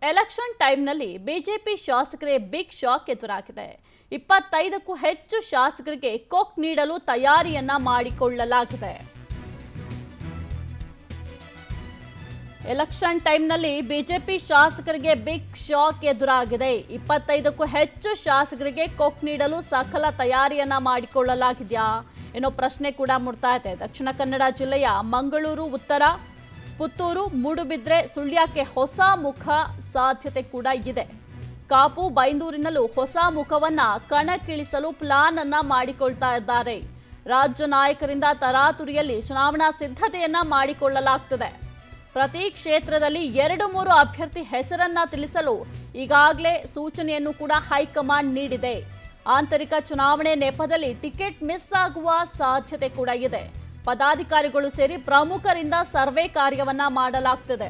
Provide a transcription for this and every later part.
election ಟೈಮ್ನಲ್ಲಿ BJP ಶಾಸಕರೇ big shock ಎದುರಾಗಿದೆ ಇಪ್ಪತ್ತೈದಕ್ಕೂ ಹೆಚ್ಚು ಶಾಸಕರಿಗೆ ಕೊಕ್ ನೀಡಲು ತಯಾರಿಯನ್ನ ಮಾಡಿಕೊಳ್ಳಲಾಗಿದೆ ಎಲೆಕ್ಷನ್ ಟೈಮ್ನಲ್ಲಿ ಬಿಜೆಪಿ ಶಾಸಕರಿಗೆ ಬಿಗ್ ಶಾಕ್ ಎದುರಾಗಿದೆ ಇಪ್ಪತ್ತೈದಕ್ಕೂ ಹೆಚ್ಚು ಶಾಸಕರಿಗೆ ಕೊಕ್ ನೀಡಲು ಸಕಲ ತಯಾರಿಯನ್ನ ಮಾಡಿಕೊಳ್ಳಲಾಗಿದೆಯಾ ಏನೋ ಪ್ರಶ್ನೆ ಕೂಡ ಮೂಡ್ತಾ ಇದೆ ದಕ್ಷಿಣ ಕನ್ನಡ ಜಿಲ್ಲೆಯ ಮಂಗಳೂರು ಉತ್ತರ ಪುತ್ತೂರು ಮೂಡುಬಿದ್ರೆ ಸುಳ್ಯಕ್ಕೆ ಹೊಸ ಮುಖ ಸಾಧ್ಯತೆ ಕೂಡ ಇದೆ ಕಾಪು ಬೈಂದೂರಿನಲ್ಲೂ ಹೊಸ ಮುಖವನ್ನ ಕಣಕ್ಕಿಳಿಸಲು ಪ್ಲಾನ್ ಅನ್ನ ಮಾಡಿಕೊಳ್ತಾ ಇದ್ದಾರೆ ರಾಜ್ಯ ನಾಯಕರಿಂದ ತರಾತುರಿಯಲ್ಲಿ ಚುನಾವಣಾ ಸಿದ್ಧತೆಯನ್ನ ಮಾಡಿಕೊಳ್ಳಲಾಗ್ತದೆ ಪ್ರತಿ ಕ್ಷೇತ್ರದಲ್ಲಿ ಎರಡು ಮೂರು ಅಭ್ಯರ್ಥಿ ಹೆಸರನ್ನ ತಿಳಿಸಲು ಈಗಾಗಲೇ ಸೂಚನೆಯನ್ನು ಕೂಡ ಹೈಕಮಾಂಡ್ ನೀಡಿದೆ ಆಂತರಿಕ ಚುನಾವಣೆ ನೆಪದಲ್ಲಿ ಟಿಕೆಟ್ ಮಿಸ್ ಆಗುವ ಸಾಧ್ಯತೆ ಕೂಡ ಇದೆ ಪದಾಧಿಕಾರಿಗಳು ಸೇರಿ ಪ್ರಮುಖರಿಂದ ಸರ್ವೆ ಕಾರ್ಯವನ್ನ ಮಾಡಲಾಗ್ತದೆ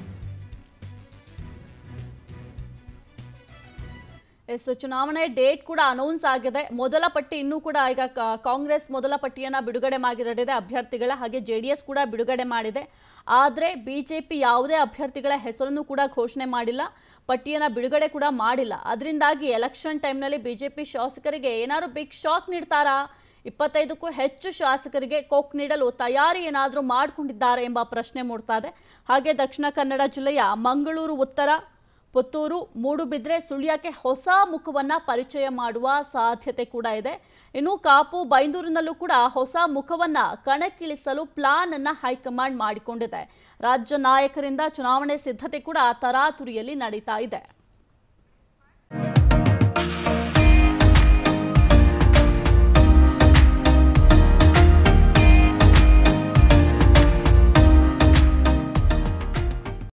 ಎಸ್ ಚುನಾವಣೆ ಡೇಟ್ ಕೂಡ ಅನೌನ್ಸ್ ಆಗಿದೆ ಮೊದಲ ಪಟ್ಟಿ ಇನ್ನೂ ಕೂಡ ಈಗ ಕ- ಕಾಂಗ್ರೆಸ್ ಮೊದಲ ಪಟ್ಟಿಯನ್ನ ಬಿಡುಗಡೆ ಮಾಡಿರಲಿದೆ ಅಭ್ಯರ್ಥಿಗಳ ಹಾಗೆ ಜೆ ಡಿ ಎಸ್ ಕೂಡ ಬಿಡುಗಡೆ ಮಾಡಿದೆ ಆದರೆ ಬಿಜೆಪಿ ಯಾವುದೇ ಅಭ್ಯರ್ಥಿಗಳ ಹೆಸರನ್ನು ಕೂಡ ಘೋಷಣೆ ಮಾಡಿಲ್ಲ ಪಟ್ಟಿಯನ್ನ ಬಿಡುಗಡೆ ಕೂಡ ಮಾಡಿಲ್ಲ ಅದರಿಂದಾಗಿ ಎಲೆಕ್ಷನ್ ಟೈಮ್ನಲ್ಲಿ ಬಿಜೆಪಿ ಶಾಸಕರಿಗೆ ಏನಾದ್ರು ಬಿಗ್ ಶಾಕ್ ನೀಡ್ತಾರಾ ಇಪ್ಪತ್ತೈದಕ್ಕೂ ಹೆಚ್ಚು ಶಾಸಕರಿಗೆ ಕೊಕ್ ನೀಡಲು ತಯಾರಿ ಏನಾದರೂ ಮಾಡಿಕೊಂಡಿದ್ದಾರೆ ಎಂಬ ಪ್ರಶ್ನೆ ಮೂಡ್ತಾ ಇದೆ ಹಾಗೆ ದಕ್ಷಿಣ ಕನ್ನಡ ಜಿಲ್ಲೆಯ ಮಂಗಳೂರು ಉತ್ತರ ಪುತ್ತೂರು ಮೂಡುಬಿದ್ರೆ ಸುಳ್ಯಕ್ಕೆ ಹೊಸ ಮುಖವನ್ನ ಪರಿಚಯ ಮಾಡುವ ಸಾಧ್ಯತೆ ಕೂಡ ಇದೆ ಇನ್ನು ಕಾಪು ಬೈಂದೂರಿನಲ್ಲೂ ಕೂಡ ಹೊಸ ಮುಖವನ್ನ ಕಣಕ್ಕಿಳಿಸಲು ಪ್ಲಾನ್ ಅನ್ನ ಹೈಕಮಾಂಡ್ ಮಾಡಿಕೊಂಡಿದೆ ರಾಜ್ಯ ನಾಯಕರಿಂದ ಚುನಾವಣೆ ಸಿದ್ಧತೆ ಕೂಡ ತರಾತುರಿಯಲ್ಲಿ ನಡೀತಾ ಇದೆ